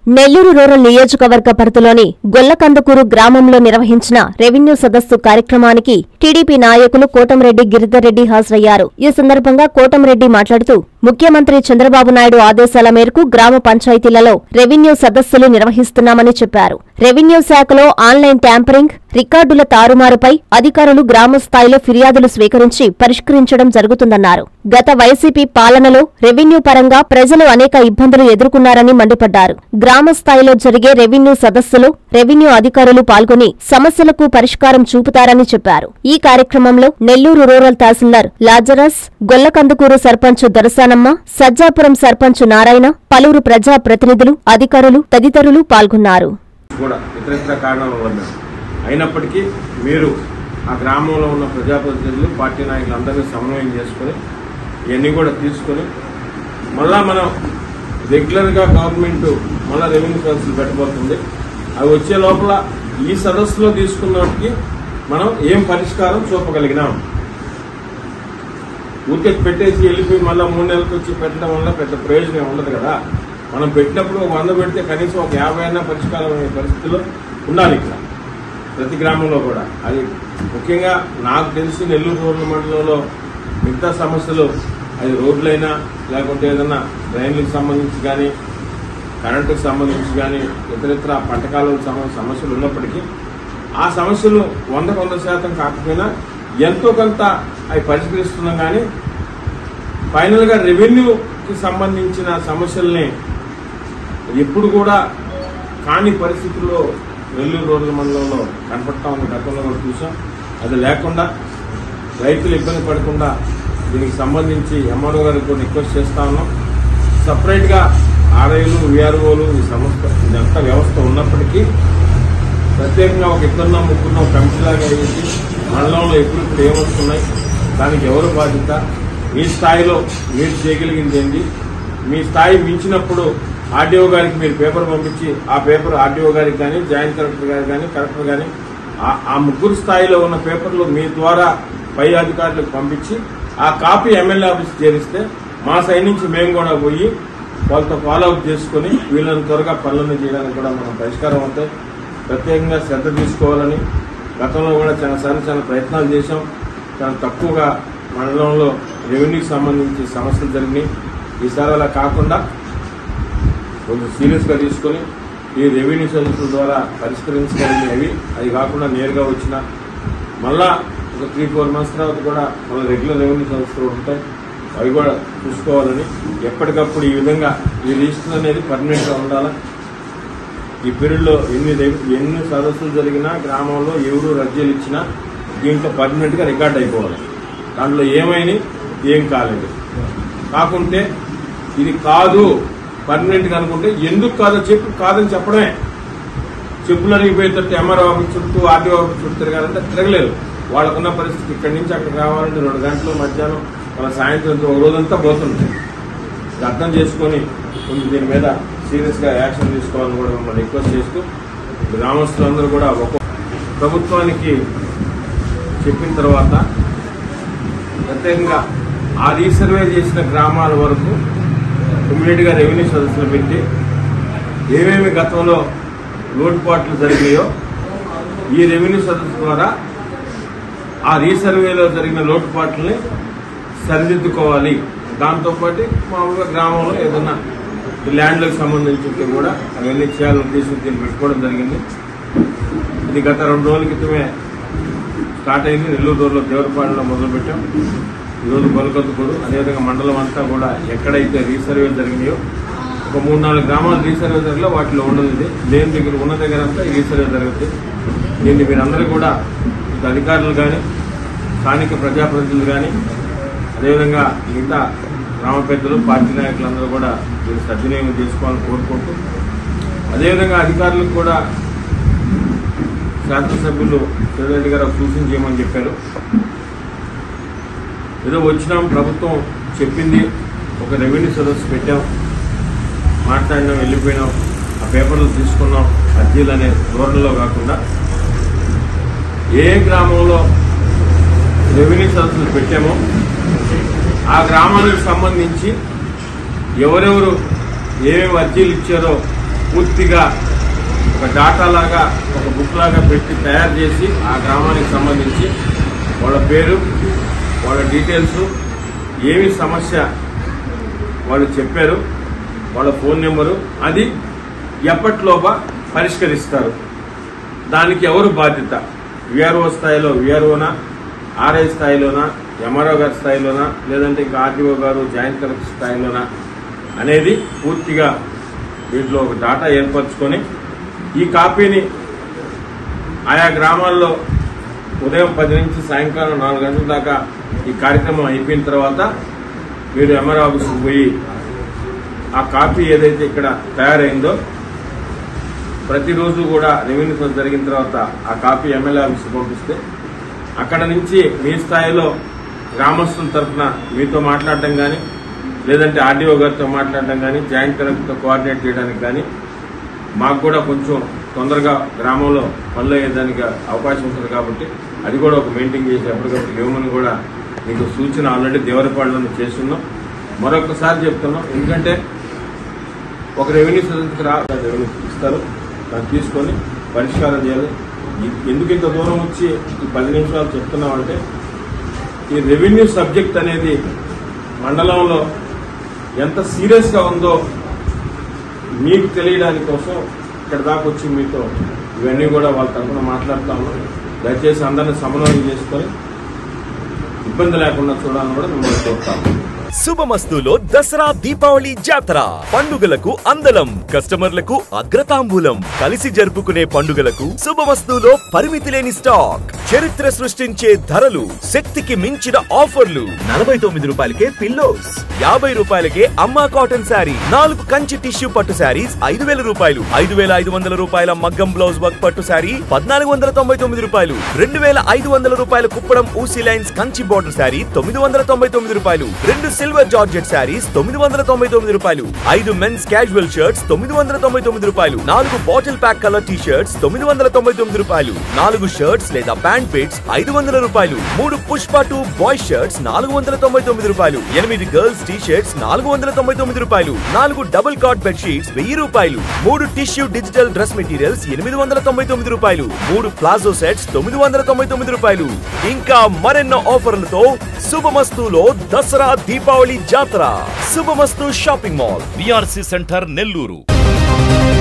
Nellore rural నియోజకవర్గ పరిధిలోని గొల్లకందుకూరు గ్రామంలో నిర్వహించిన రెవెన్యూ సదస్సు కార్యక్రమానికి టీడీపీ నాయకులు కోటంరెడ్డి గిరిధర్ రెడ్డి హాజరయ్యారు ఈ సందర్భంగా కోటంరెడ్డి మాట్లాడుతూ ముఖ్యమంత్రి చంద్రబాబు నాయుడు ఆదేశాల మేరకు గ్రామ పంచాయతీలలో రెవెన్యూ సదస్సులు నిర్వహిస్తున్నామని చెప్పారు రెవెన్యూ శాఖలో ఆన్లైన్ ట్యాంపరింగ్ రికార్డుల తారుమారుపై అధికారులు గ్రామ స్థాయిలో ఫిర్యాదులు స్వీకరించి పరిష్కరించడం జరుగుతుందన్నారు గత వైసీపీ పాలనలో రెవెన్యూ పరంగా ప్రజలు అనేక ఇబ్బందులు ఎదుర్కొన్నారని మండిపడ్డారు గ్రామ స్థాయిలో జరిగే రెవెన్యూ సదస్సులో రెవెన్యూ అధికారులు పాల్గొని సమస్యలకు పరిష్కారం చూపుతారని చెప్పారు ఈ కార్యక్రమంలో నెల్లూరు రూరల్ తహసీల్దార్ లాజరస్ గొల్లకందుకూరు సర్పంచ్ దొరసానమ్మ సజ్జాపురం సర్పంచ్ నారాయణ పలువురు ప్రజా ప్రతినిధులు అధికారులు తదితరులు పాల్గొన్నారు కూడా ఇతరితర కారణాల వల్ల అయినప్పటికీ మీరు ఆ గ్రామంలో ఉన్న ప్రజాప్రతినిధులు పార్టీ నాయకులు అందరినీ సమన్వయం చేసుకొని ఇవన్నీ కూడా తీసుకొని మళ్ళా మనం రెగ్యులర్గా గవర్నమెంట్ మళ్ళా రెవెన్యూ సదస్సులు పెట్టబోతుంది అవి వచ్చే లోపల ఈ సదస్సులో తీసుకున్నప్పటికీ మనం ఏం పరిష్కారం చూపగలిగినాం ఊరికే పెట్టేసి వెళ్ళిపోయి మళ్ళీ మూడు నెలలకు వచ్చి పెట్టడం వల్ల పెద్ద ప్రయోజనం ఉండదు కదా మనం పెట్టినప్పుడు ఒక వంద పెడితే కనీసం ఒక యాభై అయినా పరిష్కారం అయ్యే పరిస్థితిలో ఉండాలి ఇక్కడ ప్రతి గ్రామంలో కూడా అది ముఖ్యంగా నాకు తెలిసి నెల్లూరు రూరల్ మండలంలో మిగతా సమస్యలు అది రోడ్లైనా లేకుంటే ఏదైనా డ్రైన్లకు సంబంధించి కానీ కరెంటుకు సంబంధించి కానీ ఇతరితర పంటకాలకు సంబంధించిన సమస్యలు ఉన్నప్పటికీ ఆ సమస్యలు వందకు వంద శాతం కాకపోయినా ఎంతో కొంత అవి పరిష్కరిస్తున్నాం కానీ ఫైనల్గా రెవెన్యూకి సంబంధించిన సమస్యల్ని ఎప్పుడు కూడా కాని పరిస్థితుల్లో నెల్లూరు రూరల్ మండలంలో కనపడతా ఉంది గతంలో కూడా చూసాం అది లేకుండా రైతులు ఇబ్బంది పడకుండా దీనికి సంబంధించి ఎంఆర్ఓ గారికి కూడా రిక్వెస్ట్ చేస్తా ఉన్నాం సపరేట్గా ఆర్ఐలు విఆర్ఓలు ఈ సంస్థ ఇదంతా వ్యవస్థ ఉన్నప్పటికీ ప్రత్యేకంగా ఒక ఇద్దరున్న ముగ్గురున్న కమిటీలాగా వేసి మండలంలో ఎప్పుడు ఇప్పుడు ఏమొస్తున్నాయి దానికి ఎవరు బాధ్యత మీ స్థాయిలో మీరు చేయగలిగింది ఏంటి మీ స్థాయి మించినప్పుడు ఆర్డీఓ గారికి మీరు పేపర్ పంపించి ఆ పేపర్ ఆర్డీఓ గారికి కానీ జాయింట్ కలెక్టర్ గారికి కానీ కలెక్టర్ కానీ ఆ- ఆ ముగ్గురు స్థాయిలో ఉన్న పేపర్లు మీ ద్వారా పై అధికారులకు పంపించి ఆ కాపీ ఎమ్మెల్యే ఆఫీస్ చేరిస్తే మా సైడ్ నుంచి మేము కూడా పోయి వాళ్ళతో ఫాలో అప్ చేసుకుని వీళ్ళని త్వరగా పనులను చేయడానికి కూడా మనం పరిష్కారం అవుతాయి ప్రత్యేకంగా శ్రద్ధ తీసుకోవాలని గతంలో కూడా చాలా సార్లు చాలా ప్రయత్నాలు చేశాం చాలా తక్కువగా మండలంలో రెవెన్యూకి సంబంధించి సమస్యలు జరిగినాయి ఈసారి అలా కాకుండా కొంచెం సీరియస్గా తీసుకొని ఈ రెవెన్యూ సర్వీసుల ద్వారా పరిష్కరించగలిగినవి అది కాకుండా నేరుగా వచ్చిన మళ్ళా ఒక త్రీ ఫోర్ మంత్స్ తర్వాత కూడా మళ్ళీ రెగ్యులర్ రెవెన్యూ సర్వీసులు ఉంటాయి అవి కూడా చూసుకోవాలని ఎప్పటికప్పుడు ఈ విధంగా ఈ రిజిస్టర్ అనేది పర్మనెంట్గా ఉండాలా ఈ పీరియడ్లో ఎన్ని రెవ్- ఎన్ని సదస్సులు జరిగినా గ్రామంలో ఎవరు రద్దీలు ఇచ్చినా దీంట్లో పర్మనెంట్గా రికార్డ్ అయిపోవాలి దాంట్లో ఏమైనా ఏం కాలేదు కాకుంటే ఇది కాదు పర్మనెంట్గా అనుకుంటే ఎందుకు కాదో చెప్పి కాదని చెప్పడమే చెప్పులు అరిగిపోయేటట్టు ఎంఆర్ఓ ఆఫీస్ చుట్టూ ఆర్డీఓ ఆఫీస్ చుట్టూ తిరగాలంటే తిరగలేదు వాళ్ళకున్న పరిస్థితి ఇక్కడి నుంచి అక్కడ రావాలంటే రెండు గంటలు మధ్యాహ్నం వాళ్ళ సాయంత్రం ఒక రోజంతా పోతుంది ఇది అర్థం చేసుకొని కొంచెం దీని మీద సీరియస్గా యాక్షన్ తీసుకోవాలని కూడా మిమ్మల్ని రిక్వెస్ట్ చేస్తూ గ్రామస్తులందరూ కూడా ఒక ప్రభుత్వానికి చెప్పిన తర్వాత ప్రత్యేకంగా ఆ రీసర్వే చేసిన గ్రామాల వరకు ఇమ్మీడియట్గా రెవెన్యూ సదస్సులు పెట్టి ఏమేమి గతంలో లోటుపాట్లు జరిగాయో ఈ రెవెన్యూ సదస్సు ద్వారా ఆ రీసర్వేలో జరిగిన లోటుపాట్లని సరిదిద్దుకోవాలి దాంతోపాటు మామూలుగా గ్రామంలో ఏదన్నా ఈ ల్యాండ్లకు సంబంధించి ఉంటే కూడా అవన్నీ చేయాలని తీసుకుని దీన్ని పెట్టుకోవడం జరిగింది ఇది గత రెండు రోజుల క్రితమే స్టార్ట్ అయింది నెల్లూరు రోజులో దేవరపాడులో మొదలుపెట్టాం ఈరోజు బొలకొద్దుకూరు అదేవిధంగా మండలం అంతా కూడా ఎక్కడైతే రీసర్వే జరిగినాయో ఒక మూడు నాలుగు గ్రామాలు రీసర్వే జరిగిలో వాటిలో ఉండదు ఇది లేని దగ్గర ఉన్న దగ్గర అంతా ఈ రీసర్వే జరుగుతుంది దీన్ని మీరందరూ కూడా ఇటు అధికారులు కానీ స్థానిక ప్రజాప్రతినిధులు కానీ అదేవిధంగా మిగతా గ్రామ పెద్దలు పార్టీ నాయకులందరూ కూడా దీన్ని సద్వినియోగం చేసుకోవాలని కోరుకుంటూ అదేవిధంగా అధికారులకు కూడా శాసనసభ్యులు రెడ్డి గారు సూచన చేయమని చెప్పారు ఏదో వచ్చినాం ప్రభుత్వం చెప్పింది ఒక రెవెన్యూ సదస్సు పెట్టాం మాట్లాడినాం వెళ్ళిపోయినాం ఆ పేపర్లు తీసుకున్నాం అర్జీలు అనే ధోరణిలో కాకుండా ఏ గ్రామంలో రెవెన్యూ సదస్సులు పెట్టామో ఆ గ్రామానికి సంబంధించి ఎవరెవరు ఏమేమి అర్జీలు ఇచ్చారో పూర్తిగా ఒక డాటా లాగా ఒక బుక్ లాగా పెట్టి తయారు చేసి ఆ గ్రామానికి సంబంధించి వాళ్ళ పేరు వాళ్ళ డీటెయిల్స్ ఏమి సమస్య వాళ్ళు చెప్పారు వాళ్ళ ఫోన్ నెంబరు అది ఎప్పటిలోగా పరిష్కరిస్తారు దానికి ఎవరు బాధ్యత విఆర్ఓ స్థాయిలో విఆర్ఓనా ఆర్ఐ స్థాయిలోనా ఎంఆర్ఓ గారి స్థాయిలోనా లేదంటే ఇంకా ఆర్డీఓ గారు జాయింట్ కలెక్టర్ స్థాయిలోనా అనేది పూర్తిగా వీటిలో ఒక డాటా ఏర్పరచుకొని ఈ కాపీని ఆయా గ్రామాల్లో ఉదయం పది నుంచి సాయంకాలం నాలుగు గంటల దాకా ఈ కార్యక్రమం అయిపోయిన తర్వాత మీరు ఎంఆర్ఓ ఆఫీస్కి పోయి ఆ కాపీ ఏదైతే ఇక్కడ తయారైందో ప్రతిరోజు కూడా రెవెన్యూ సదస్సు జరిగిన తర్వాత ఆ కాపీ ఎమ్మెల్యే ఆఫీస్కి పంపిస్తే అక్కడ నుంచి మీ స్థాయిలో గ్రామస్తుల తరఫున మీతో మాట్లాడటం కానీ లేదంటే ఆర్డీఓ గారితో మాట్లాడటం కానీ జాయింట్ కలెక్టర్తో కోఆర్డినేట్ చేయడానికి కానీ మాకు కూడా కొంచెం తొందరగా గ్రామంలో పనులు అయ్యేదానికి అవకాశం ఉంటుంది కాబట్టి అది కూడా ఒక మెయింటైన్ చేసి ఎప్పటికప్పుడు ఇవ్వమని కూడా మీకు సూచన ఆల్రెడీ దేవరపాడులో చేస్తున్నాం మరొకసారి చెప్తున్నాం ఎందుకంటే ఒక రెవెన్యూ సదస్సుకి రా రెవెన్యూ ఇస్తారు దాన్ని తీసుకొని పరిష్కారం చేయాలి ఈ- ఎందుకు ఇంత దూరం వచ్చి ఈ పది నిమిషాలు చెప్తున్నామంటే ఈ రెవెన్యూ సబ్జెక్ట్ అనేది మండలంలో ఎంత సీరియస్గా ఉందో మీకు తెలియడానికి కోసం ఇక్కడ దాకా వచ్చి మీతో ఇవన్నీ కూడా వాళ్ళ తరఫున మాట్లాడుతా ఉన్నాం దయచేసి అందరిని సమన్వయం చేసుకొని ఇబ్బంది లేకుండా చూడాలని కూడా మిమ్మల్ని కోరుతాము శుభమస్తులో దసరా దీపావళి జాతర పండుగలకు అందలం కస్టమర్లకు అగ్రతాంబూలం కలిసి జరుపుకునే పండుగలకు శుభమస్తులో పరిమితి లేని స్టాక్ చరిత్ర సృష్టించే ధరలు శక్తికి మించిన ఆఫర్లు నలభై తొమ్మిది రూపాయలకే పిల్లోస్ యాభై రూపాయలకే అమ్మా కాటన్ శారీ నాలుగు కంచి టిష్యూ పట్టు శారీస్ ఐదు వేల రూపాయలు ఐదు వేల ఐదు వందల రూపాయల మగ్గం బ్లౌజ్ వర్క్ పట్టు శారీ పద్నాలుగు వందల తొంభై తొమ్మిది రూపాయలు రెండు వేల ఐదు వందల రూపాయల కుప్పడం ఊసీ లైన్స్ కంచి బోర్డర్ శారీ తొమ్మిది వందల తొంభై తొమ్మిది రూపాయలు రెండు సిల్వర్ జార్జెట్ శారీస్ తొమ్మిది వందల తొంభై తొమ్మిది రూపాయలు ఐదు మెన్స్ క్యాజువల్ షర్ట్స్ తొమ్మిది వందల తొంభై తొమ్మిది రూపాయలు నాలుగు bottle pack colour T shirts తొమ్మిది వందల తొంభై తొమ్మిది రూపాయలు నాలుగు షర్ట్స్ లేదా ప్యాంట్ పిట్స్ ఐదు వందల రూపాయలు మూడు పుష్ప టూ బాయ్ షర్ట్స్ నాలుగు వందల తొంభై తొమ్మిది రూపాయలు ఎనిమిది గర్ల్స్ టీ షర్ట్స్ నాలుగు వందల తొంభై తొమ్మిది రూపాయలు నాలుగు డబుల్ కాట్ బెడ్ షీట్స్ వెయ్యి రూపాయలు మూడు టిష్యూ డిజిటల్ డ్రెస్ మెటీరియల్స్ ఎనిమిది వందల తొంభై తొమ్మిది రూపాయలు మూడు ప్లాజో సెట్స్ తొమ్మిది వందల తొంభై తొమ్మిది రూపాయలు ఇంకా మరెన్నో ఆఫర్లతో శుభమస్తులో దసరా దీపావళి జాతర Shubhamastu shopping mall BRC centre Nellore